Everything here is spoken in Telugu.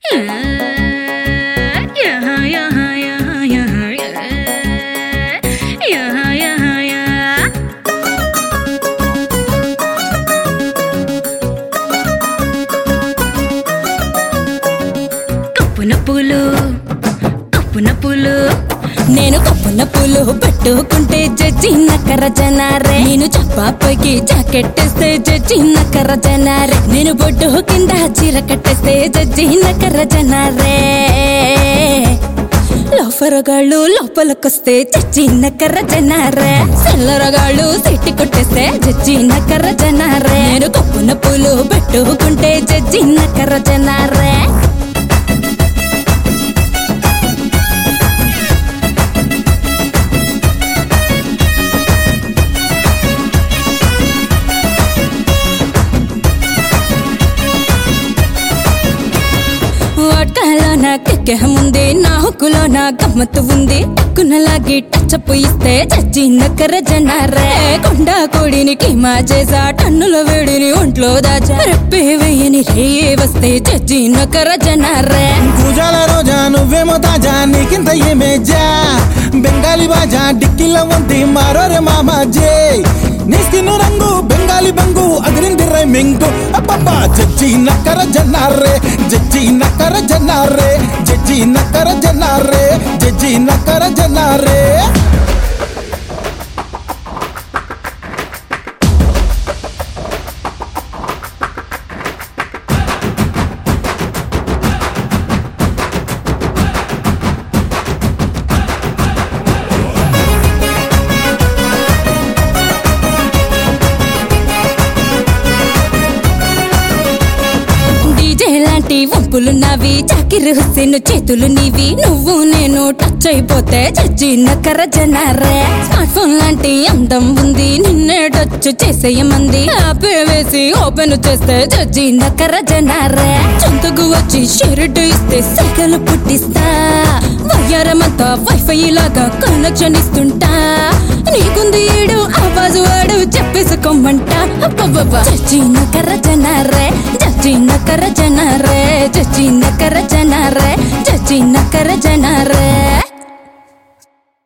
కప్పున పూలు కప్పున పూలు నేను కప్పున పూలు పట్టుకుంటే జడ్జి నక్కర జనారే నేను చప్పాపైకి జాకెట్ వేస్తే జడ్జి నక్కర జనారే నేను బొడ్డు కింద చీర కట్టేస్తే జడ్జి నక్కర జనారే లోఫరగాళ్ళు లోపలకొస్తే జడ్జి నక్కర జనారే సెల్లరగాళ్ళు సిట్టి కొట్టేస్తే జడ్జి నక్కర జనారే నేను కప్పున పూలు పట్టుకుంటే జడ్జి నక్కర జనారే వాట్కాలో నా కెక్కెహం ఉంది నా హుక్కులో నా గమ్మత్తు ఉంది టక్కునలాగి టచ్ ఇస్తే చచ్చి నక్కర జనారే కొండ కోడిని కీమా చేసా టన్నుల వేడిని ఒంట్లో దాచా రెప్పే వేయని రే వస్తే చచ్చి నక్కర జనారే పూజాల రోజా నువ్వేమో తాజా నీకింత ఏమేజా బెంగాలీ బాజా డిక్కిలో ఉంది మారోరే మామా జే నీ స్కిన్ రంగు బెంగాలీ బంగు అదిరింది రైమింగు అబ్బబ్బా జడ్జి నక్కర జన్నారే జడ్జి నక్కర జన్నారే జడ్జి నక్కర జన్నారే జడ్జి నక్కర జన్నారే డీజే లాంటి వంపులు నావి చాకిరి హుస్సేన్ చేతులు నీవి నువ్వు నేను టచ్ అయిపోతే చచ్చి నక్కర జనారే స్మార్ట్ ఫోన్ లాంటి అందం ఉంది నిన్నే టచ్ చేసేయమంది ఆపే వేసి ఓపెన్ చేస్తే చచ్చి నక్కర జనారే చంతకు వచ్చి షెరట్ ఇస్తే సైకిల్ పుట్టిస్తా వయ్యారమంతా వైఫై లాగా కనెక్షన్ ఇస్తుంటా నీకుంది ఏడు ఆవాజు వాడు చెప్పేసుకోమంట అబ్బబ్బబ్బా. చచ్చి నక్కర జనారే చచ్చి నక్కర జనారే చచ్చి నక్కర జనారే చచ్చి నక్కర జనారే